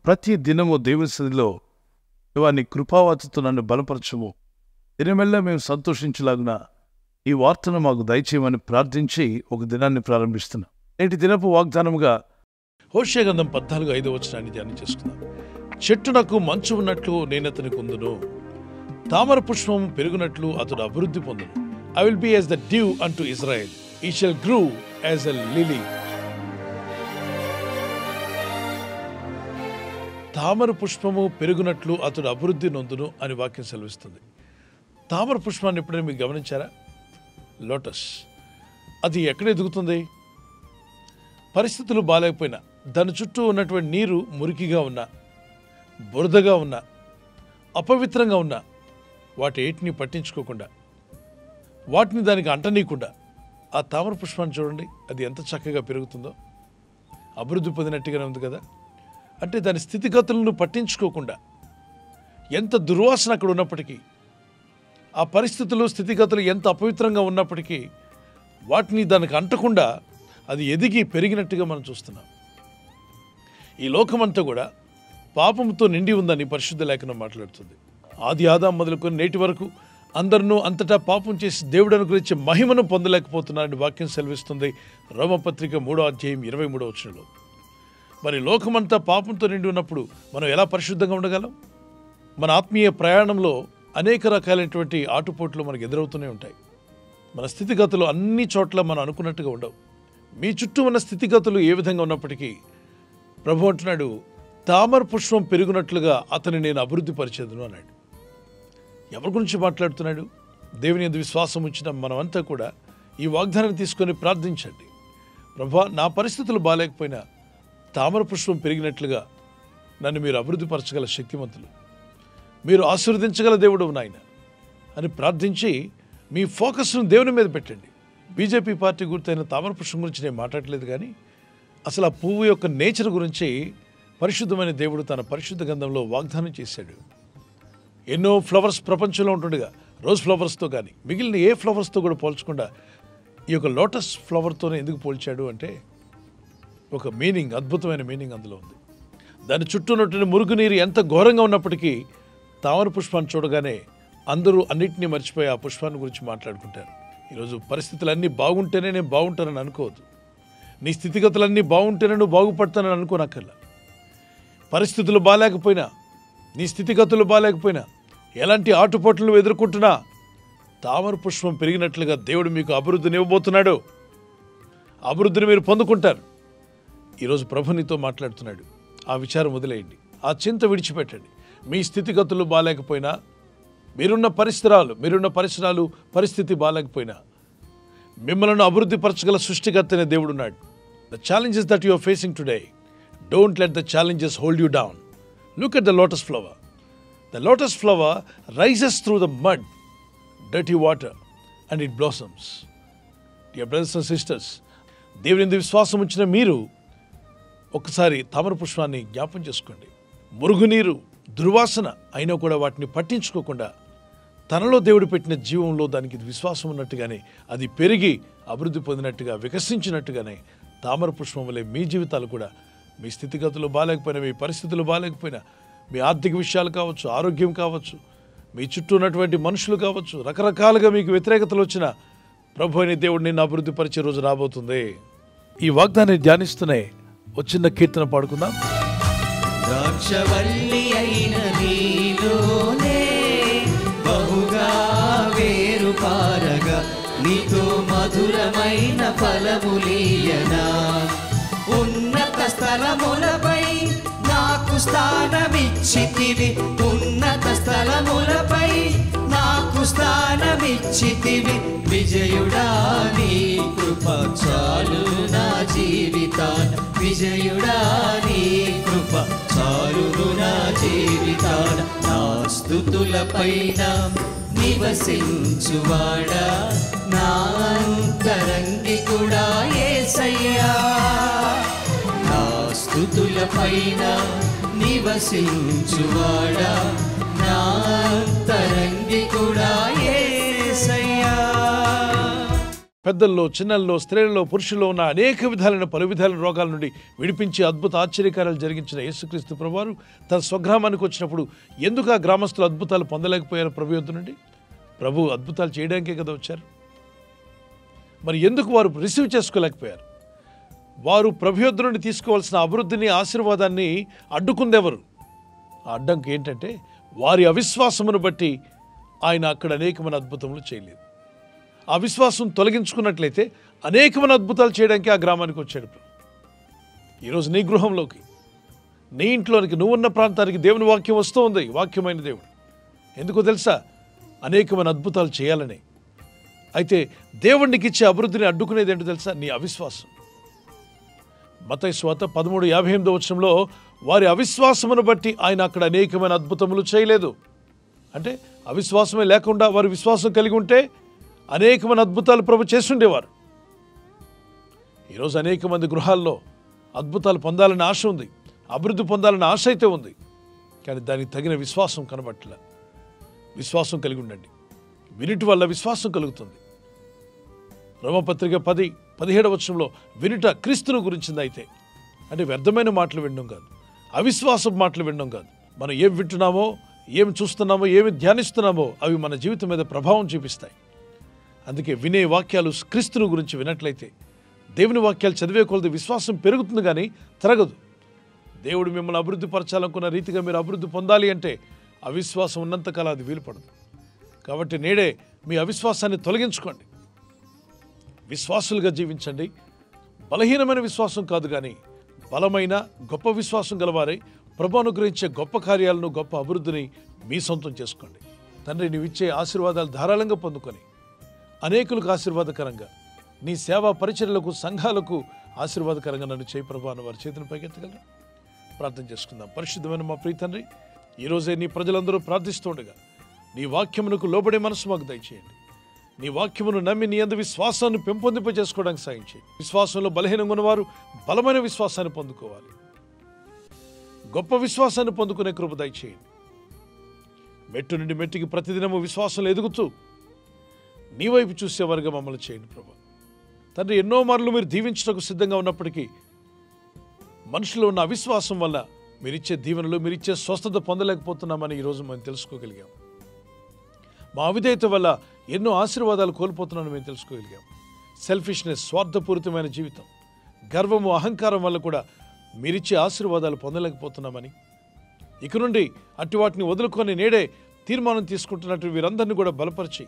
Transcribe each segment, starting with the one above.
ప్రతి దినము దేవుని సన్నిధిలో దేవా నీ కృపావతతో నన్ను బలపరచము దినమెల్లా మేము సంతోషించలాగున ఈ వార్తను మాకు దయచేయమని ప్రార్థించి ఒక దినాన్ని ప్రారంభిస్తున్నాం నేటి దినపు వాగ్దానముగా హోషే గంధం పద్నాలుగు ఐదో వచనాన్ని ధ్యానం చేసుకుందాం చెట్టునకు మంచు ఉన్నట్లు నేనతని కుందును తామర పుష్పం పెరుగునట్లు అతడు అభివృద్ధి పొందును I will be as the dew unto Israel he shall grow as a lily తామర పుష్పము పెరుగునట్లు అతడు అభివృద్ధి నొందును అని వాక్యం సెలవిస్తుంది తామర పుష్పాన్ని ఎప్పుడైనా మీరు గమనించారా లోటస్ అది ఎక్కడ ఎదుగుతుంది పరిస్థితులు బాగాలేకపోయినా దాని చుట్టూ ఉన్నటువంటి నీరు మురికిగా ఉన్నా బురదగా ఉన్నా అపవిత్రంగా ఉన్నా వాటి ఏటిని పట్టించుకోకుండా వాటిని దానికి అంటనీయకుండా ఆ తామర పుష్పాన్ని చూడండి అది ఎంత చక్కగా పెరుగుతుందో అభివృద్ధి పొందినట్టుగానే ఉంది కదా అంటే దాని స్థితిగతులను పట్టించుకోకుండా ఎంత దుర్వాసన అక్కడ ఉన్నప్పటికీ ఆ పరిస్థితులు స్థితిగతులు ఎంత అపవిత్రంగా ఉన్నప్పటికీ వాటిని దానికి అంటకుండా అది ఎదిగి పెరిగినట్టుగా మనం చూస్తున్నాం ఈ లోకమంతా కూడా పాపంతో నిండి ఉందని పరిశుద్ధ లేఖనం మాట్లాడుతుంది ఆది ఆదాం మొదలుకొని నేటి వరకు అందరినూ అంతటా పాపం చేసి దేవుడు అనుగ్రహించే మహిమను పొందలేకపోతున్నారని వాక్యం సెలవిస్తుంది రోమపత్రిక మూడో అధ్యాయం ఇరవై మూడో వచనంలో మరి లోకమంతా పాపంతో నిండి ఉన్నప్పుడు మనం ఎలా పరిశుద్ధంగా ఉండగలం మన ఆత్మీయ ప్రయాణంలో అనేక రకాలైనటువంటి ఆటుపోట్లు మనకు ఎదురవుతూనే ఉంటాయి మన స్థితిగతులు అన్ని చోట్ల మనం అనుకున్నట్టుగా ఉండవు మీ చుట్టూ ఉన్న స్థితిగతులు ఏ విధంగా ఉన్నప్పటికీ ప్రభు అంటున్నాడు తామర పుష్పం పెరుగునట్లుగా అతని నేను అభివృద్ధి పరిచేదును అన్నాడు ఎవరి గురించి మాట్లాడుతున్నాడు దేవుని ఎందు విశ్వాసం ఉంచిన మనమంతా కూడా ఈ వాగ్దానాన్ని తీసుకొని ప్రార్థించండి ప్రభా నా పరిస్థితులు బాగాలేకపోయినా తామర పుష్పం పెరిగినట్లుగా నన్ను మీరు అభివృద్ధి పరచగల శక్తివంతులు మీరు ఆశీర్వదించగల దేవుడు నాయన అని ప్రార్థించి మీ ఫోకస్ను దేవుని మీద పెట్టండి బీజేపీ పార్టీ గుర్తైన తామర పుష్పం గురించి నేను మాట్లాడలేదు కానీ అసలు ఆ పువ్వు యొక్క నేచర్ గురించి పరిశుద్ధమైన దేవుడు తన పరిశుద్ధ గంధంలో వాగ్దానం చేశాడు ఎన్నో ఫ్లవర్స్ ప్రపంచంలో ఉంటుండగా రోజ్ ఫ్లవర్స్తో కానీ మిగిలిన ఏ ఫ్లవర్స్తో కూడా పోల్చకుండా ఈ యొక్క లోటస్ ఫ్లవర్తోనే ఎందుకు పోల్చాడు అంటే ఒక మీనింగ్ అద్భుతమైన మీనింగ్ అందులో ఉంది దాని చుట్టూ ఉన్నటువంటి మురుగునీరు ఎంత ఘోరంగా ఉన్నప్పటికీ తామర పుష్పాన్ని చూడగానే అందరూ అన్నిటినీ మర్చిపోయి ఆ పుష్పాన్ని గురించి మాట్లాడుకుంటారు ఈరోజు పరిస్థితులన్నీ బాగుంటేనే నేను బాగుంటానని అనుకోవద్దు నీ స్థితిగతులన్నీ బాగుంటేనే నువ్వు బాగుపడతానని అనుకోనక్కర్లా పరిస్థితులు బాగాలేకపోయినా నీ స్థితిగతులు బాగాలేకపోయినా ఎలాంటి ఆటుపోట్లు నువ్వు ఎదుర్కొంటున్నా తామర పుష్పం పెరిగినట్లుగా దేవుడు మీకు అభివృద్ధిని ఇవ్వబోతున్నాడు అభివృద్ధిని మీరు పొందుకుంటారు ఈరోజు ప్రభు నీతో మాట్లాడుతున్నాడు ఆ విచారం వదిలేయండి ఆ చింత విడిచిపెట్టండి మీ స్థితిగతులు బాగాలేకపోయినా మీరున్న పరిసరాలు మీరున్న పరిసరాలు పరిస్థితి బాగాలేకపోయినా మిమ్మల్ని అభివృద్ధి పరచగల సృష్టికర్త అనే దేవుడు ఉన్నాడు the challenges that you are facing today don't let the challenges hold you down look at the lotus flower the lotus flower rises through the mud dirty water and it blossoms dear brothers and sisters దేవుని ఎందు విశ్వాసం ఉంచిన మీరు ఒక్కసారి తామర పుష్పాన్ని జ్ఞాపం చేసుకోండి మురుగునీరు దుర్వాసన అయినా కూడా వాటిని పట్టించుకోకుండా తనలో దేవుడు పెట్టిన జీవంలో దానికి విశ్వాసం ఉన్నట్టుగానే అది పెరిగి అభివృద్ధి పొందినట్టుగా వికసించినట్టుగానే తామర పుష్పం వలె మీ జీవితాలు కూడా మీ స్థితిగతులు బాగాలేకపోయినా మీ పరిస్థితులు బాగాలేకపోయినా మీ ఆర్థిక విషయాలు కావచ్చు ఆరోగ్యం కావచ్చు మీ చుట్టూ ఉన్నటువంటి మనుషులు కావచ్చు రకరకాలుగా మీకు వ్యతిరేకతలు వచ్చిన ప్రభు అయిన దేవుడు నిన్ను అభివృద్ధి పరిచే రోజు రాబోతుంది ఈ వాగ్దాన్ని ధ్యానిస్తూనే ఒక చిన్న కీర్తన పాడుకుందాం ద్రాక్షవల్లి అయిన నీలోనే బహుగా వేరు పారగా నీతో మధురమైన ఫలములీయనా ఉన్నత స్థలములపై నాకు స్థానమిచ్చితివి ఉన్నత స్థలములపై నాకు స్థానమిచ్చితివి విజయుడా నీ కృప చాలు నా జీవితాన విజయుడా నీ కృప చాలును నా జీవితాన నా స్థుతులపైన నివసించువాడా నా అంతరంగి కూడా ఏసయ్యా నా స్థుతులపైన నివసించువాడా నా అంతరంగి కూడా పెద్దల్లో చిన్నల్లో స్త్రీలలో పురుషుల్లో ఉన్న అనేక విధాలైన పలు విధాలైన రోగాల నుండి విడిపించి అద్భుత ఆశ్చర్యకార్యాలు జరిగించిన యేసుక్రీస్తు ప్రభువారు తన స్వగ్రామానికి వచ్చినప్పుడు ఎందుకు ఆ గ్రామస్తులు అద్భుతాలు పొందలేకపోయారు ప్రభు యొద్ద నుండి ప్రభు అద్భుతాలు చేయడానికే కదా వచ్చారు మరి ఎందుకు వారు రిసీవ్ చేసుకోలేకపోయారు వారు ప్రభు యొద్ద నుండి తీసుకోవాల్సిన అభివృద్ధిని ఆశీర్వాదాన్ని అడ్డుకుందెవరు ఆ అడ్డంకి ఏంటంటే వారి అవిశ్వాసమును బట్టి ఆయన అక్కడ అనేకమైన అద్భుతములు చేయలేదు ఆ విశ్వాసం తొలగించుకున్నట్లయితే అనేకమైన అద్భుతాలు చేయడానికి ఆ గ్రామానికి వచ్చాడు ప్రభు. ఈరోజు నీ గృహంలోకి నీ ఇంట్లోనికి నువ్వున్న ప్రాంతానికి దేవుని వాక్యం వస్తూ ఉంది వాక్యమైన దేవుడు ఎందుకో తెలుసా అనేకమైన అద్భుతాలు చేయాలని అయితే దేవుడికి ఇచ్చే అభివృద్ధిని అడ్డుకునేది ఏంటో తెలుసా నీ అవిశ్వాసం మతయి స్వాత పదమూడు యాభై ఎనిమిదో వచ్చంలో వారి అవిశ్వాసమును బట్టి ఆయన అక్కడ అనేకమైన అద్భుతములు చేయలేదు అంటే అవిశ్వాసమే లేకుండా వారు విశ్వాసం కలిగి ఉంటే అనేకమైన అద్భుతాలు ప్రభు చేస్తుండేవారు ఈరోజు అనేక మంది గృహాల్లో అద్భుతాలు పొందాలని ఆశ ఉంది అభివృద్ధి పొందాలని ఆశ అయితే ఉంది కానీ దానికి తగిన విశ్వాసం కనబట్టలే విశ్వాసం కలిగి ఉండండి వినుటి వల్ల విశ్వాసం కలుగుతుంది రోమపత్రిక పది పదిహేడవ వచనంలో వినుట క్రీస్తును గురించింది అయితే అంటే వ్యర్థమైన మాటలు వినడం కాదు అవిశ్వాసపు మాటలు వినడం కాదు మనం ఏం వింటున్నామో ఏమి చూస్తున్నామో ఏమి ధ్యానిస్తున్నామో అవి మన జీవితం మీద ప్రభావం చూపిస్తాయి అందుకే వినే వాక్యాలు క్రీస్తును గురించి వినట్లయితే దేవుని వాక్యాలు చదివే కొలది విశ్వాసం పెరుగుతుంది కానీ తరగదు దేవుడు మిమ్మల్ని అభివృద్ధి పరచాలనుకున్న రీతిగా మీరు అభివృద్ధి పొందాలి అంటే అవిశ్వాసం ఉన్నంతకాలం అది వీలుపడదు కాబట్టి నేడే మీ అవిశ్వాసాన్ని తొలగించుకోండి విశ్వాసులుగా జీవించండి బలహీనమైన విశ్వాసం కాదు కానీ బలమైన గొప్ప విశ్వాసం గలవారై ప్రభు అనుగ్రహించే గొప్ప కార్యాలను గొప్ప అభివృద్ధిని మీ సొంతం చేసుకోండి తండ్రి నీవిచ్చే ఆశీర్వాదాలు ధారాళంగా పొందుకొని అనేకులకు ఆశీర్వాదకరంగా నీ సేవా పరిచర్యలకు సంఘాలకు ఆశీర్వాదకరంగా నన్ను చేయి ప్రభు అని వారి చేతులు పైకెత్తగలరు ప్రార్థన చేసుకుందాం పరిశుద్ధమైన మా ప్రియ తండ్రి ఈరోజే నీ ప్రజలందరూ ప్రార్థిస్తుండగా నీ వాక్యమునకు లోబడే మనసు మాకు దయచేయండి నీ వాక్యమును నమ్మి నీ అందు విశ్వాసాన్ని పెంపొందింప చేసుకోవడానికి సాయం చేయండి విశ్వాసంలో బలహీనంగా ఉన్నవారు బలమైన విశ్వాసాన్ని పొందుకోవాలి గొప్ప విశ్వాసాన్ని పొందుకునే కృప దయచేయండి మెట్టు నుండి మెట్టికి ప్రతిదినము విశ్వాసంలో ఎదుగుతూ నీ వైపు చూసేవారుగా మమ్మల్ని చేయండి ప్రభా తండ్రి ఎన్నో మార్లు మీరు దీవించడానికి సిద్ధంగా ఉన్నప్పటికీ మనుషులో ఉన్న అవిశ్వాసం వల్ల మీరిచ్చే దీవెనలు మీరిచ్చే స్వస్థత పొందలేకపోతున్నామని ఈరోజు మేము తెలుసుకోగలిగాం మా అవిధేయత వల్ల ఎన్నో ఆశీర్వాదాలు కోల్పోతున్నాను మేము తెలుసుకోగలిగాం సెల్ఫిష్నెస్ స్వార్థపూరితమైన జీవితం గర్వము అహంకారం వల్ల కూడా మీరిచ్చే ఆశీర్వాదాలు పొందలేకపోతున్నామని ఇక నుండి అట్టి వాటిని వదులుకొని నేడే తీర్మానం తీసుకుంటున్నట్టు వీరందరినీ కూడా బలపరిచి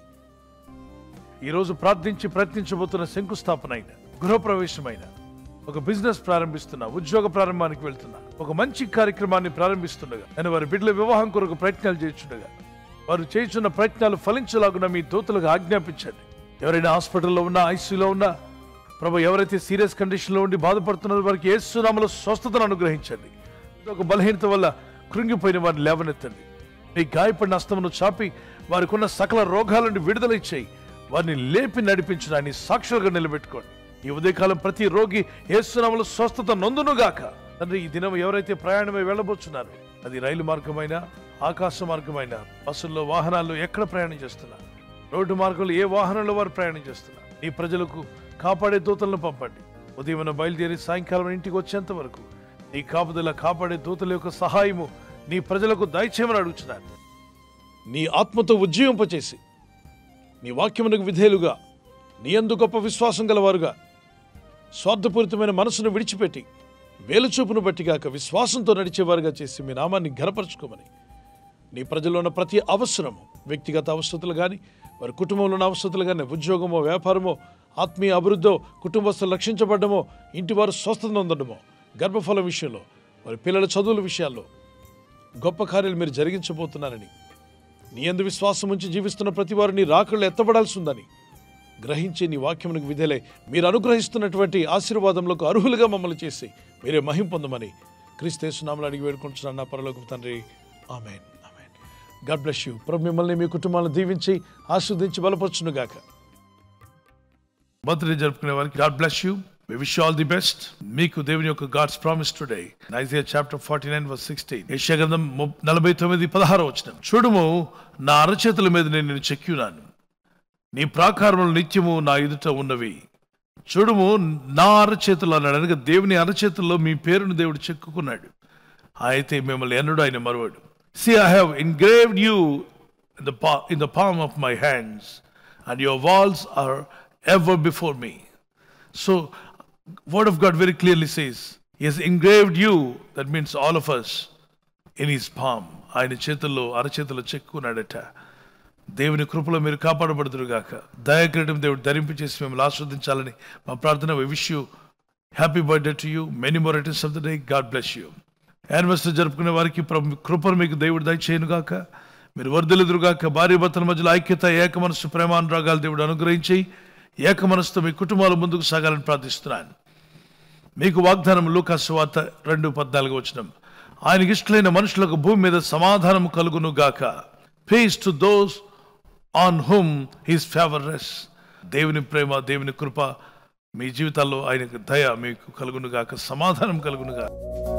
ఈరోజు ప్రార్థించి ప్రయత్నించబోతున్న శంకుస్థాపన అయిన గృహప్రవేశమైన ఒక బిజినెస్ ప్రారంభిస్తున్నా ఉద్యోగ ప్రారంభానికి వెళ్తున్నా ఒక మంచి కార్యక్రమాన్ని ప్రారంభిస్తుండగా నేను వారి బిడ్డల వివాహం కొరకు ప్రయత్నాలు చేస్తుండగా వారు చేస్తున్న ప్రయత్నాలు ఫలించలాగున మీ దూతలకు ఆజ్ఞాపించండి ఎవరైనా హాస్పిటల్లో ఉన్నా ఐసీలో ఉన్నా ప్రభు ఎవరైతే సీరియస్ కండిషన్లో ఉండి బాధపడుతున్నారో వారికి ఏ సునామలో స్వస్థతను అనుగ్రహించండి ఒక బలహీనత వల్ల కృంగిపోయిన వారిని లేవనెత్తండి మీ గాయపడిన అస్తమును చాపి వారికి ఉన్న సకల రోగాల నుండి విడుదల ఇచ్చేయి వారిని లేపి నడిపించడాన్ని సాక్షులుగా నిలబెట్టుకోండి ఈ ఉదయకాలం ప్రతి రోగి ఏసునామలు స్వస్థత నొందునుగాక తండ్రి ఈ దినం ఎవరైతే ప్రయాణమై వెళ్ళబోతున్నారు అది రైలు మార్గమైనా ఆకాశ మార్గమైనా బస్సుల్లో వాహనాల్లో ఎక్కడ ప్రయాణం చేస్తున్నా రోడ్డు మార్గంలో ఏ వాహనంలో వారు ప్రయాణం చేస్తున్నారు ఈ ప్రజలకు కాపాడే దూతలను పంపండి ఉదయం బయలుదేరి సాయంకాలం ఇంటికి వచ్చేంత వరకు నీ కాపుదల కాపాడే దూతల యొక్క సహాయము నీ ప్రజలకు దయచేయమని అడుగుతున్నాను నీ ఆత్మతో ఉజ్జీవింపచేసి నీ వాక్యమునకు విధేయులుగా నీ అందు గొప్ప విశ్వాసం గలవారుగా స్వార్థపూరితమైన మనసును విడిచిపెట్టి వేలుచూపును బట్టిగాక విశ్వాసంతో నడిచేవారుగా చేసి మీ నామాన్ని ఘనపరచుకోమని నీ ప్రజల్లో ఉన్న ప్రతి అవసరము వ్యక్తిగత అవసరతలు కానీ వారి కుటుంబంలో ఉన్న అవసరతలు కానీ ఉద్యోగమో వ్యాపారమో ఆత్మీయ అభివృద్ధో కుటుంబస్తులు రక్షించబడ్డమో ఇంటి వారు స్వస్థత నొందడమో గర్భఫలం విషయంలో వారి పిల్లల చదువుల విషయాల్లో గొప్ప కార్యాలు మీరు జరిగించబోతున్నారని నీ ఎందు విశ్వాసం ఉంచి జీవిస్తున్న ప్రతి వారు నీ రాకళ్ళు ఎత్తబడాల్సి ఉందని గ్రహించి నీ వాక్యమునకు విధేలై మీరు అనుగ్రహిస్తున్నటువంటి ఆశీర్వాదంలోకి అర్హులుగా మమ్మల్ని చేసి మీరే మహిం పొందమని క్రీస్తేసునామలు అడిగి వేడుకుంటున్నాను నా పరలోకి తండ్రి amen amen God bless you ప్రభు మిమ్మల్ని మీ కుటుంబాలను దీవించి ఆస్వాదించి బలపరచునుగాక బర్త్డే జరుపుకునే వారికి God bless you we wish all the best మీకు దేవుని యొక్క God's promise today Isaiah chapter forty nine verse sixteen యశగ్రంథం నలభై తొమ్మిది పదహారు వచ్చిన చూడుము నా అరచేతుల మీద నేను నిన్ను చెక్కినాను నీ ప్రాకారములు నిత్యము నా ఎదుట ఉన్నవి చూడుము నా అరచేతులు అన్నాడు అనగా దేవుని అరచేతుల్లో మీ పేరును దేవుడు చెక్కుకున్నాడు అయితే మిమ్మల్ని ఎన్నడూ ఆయన మరవాడు see I have engraved you in the, pa- in the palm of my hands and your walls are ever before me so word of god very clearly says he has engraved you that means all of us in his palm ఆయన చేతుల్లో అరచేతుల్లో చెక్కున్నాడట దేవుని కృపలో మీరు కాపాడబడుతురు గాక దయాకిరీటం దేవుడు ధరింపు చేసి మిమ్మల్ని ఆస్వాదించాలని మా ప్రార్థన wish you happy birthday to you many more returns of the day God bless you anniversary జరుపుకునే వారికి ప్ర- కృపను మీకు దేవుడు దయచేయను గాక మీరు వర్ధలుదురుగాక భార్య భర్తల మధ్యలో ఐక్యత ఏక మనసు ప్రేమానురాగాలు దేవుడు అనుగ్రహించి ఏక మనసుతో మీ కుటుంబాలు ముందుకు సాగాలని ప్రార్థిస్తున్నాను మీకు వాగ్దానం లూకాసు వార్త రెండు పద్నాలుగు వచ్చిన ఆయనకి ఇష్టలైన మనుషులకు భూమి మీద సమాధానం కలుగును గాక peace to those on whom his favour rests దేవుని ప్రేమ దేవుని కృప మీ జీవితాల్లో ఆయనకు దయ మీకు కలుగును గాక సమాధానం కలుగును గాక